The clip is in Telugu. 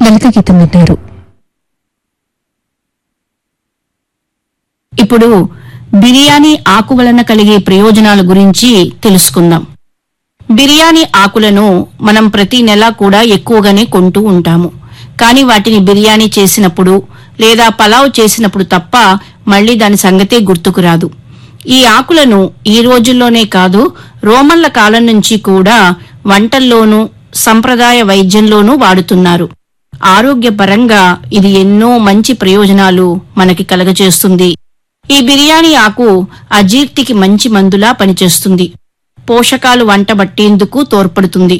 లలిత గీతం విన్నారు ఇప్పుడు బిర్యానీ ఆకు వలన కలిగే ప్రయోజనాల గురించి తెలుసుకుందాం బిర్యానీ ఆకులను మనం ప్రతి నెల కూడా ఎక్కువగానే కొంటూ ఉంటాము కానీ వాటిని బిర్యానీ చేసినప్పుడు లేదా పలావ్ చేసినప్పుడు తప్ప మళ్ళీ దాని సంగతే గుర్తుకు రాదు ఈ ఆకులను ఈ రోజుల్లోనే కాదు రోమన్ల కాలం నుంచి కూడా వంటల్లోనూ సంప్రదాయ వైద్యంలోనూ వాడుతున్నారు ఆరోగ్యపరంగా ఇది ఎన్నో మంచి ప్రయోజనాలు మనకి కలగజేస్తుంది ఈ బిర్యానీ ఆకు అజీర్తికి మంచి మందులా పనిచేస్తుంది పోషకాలు వంట బట్టేందుకు తోడ్పడుతుంది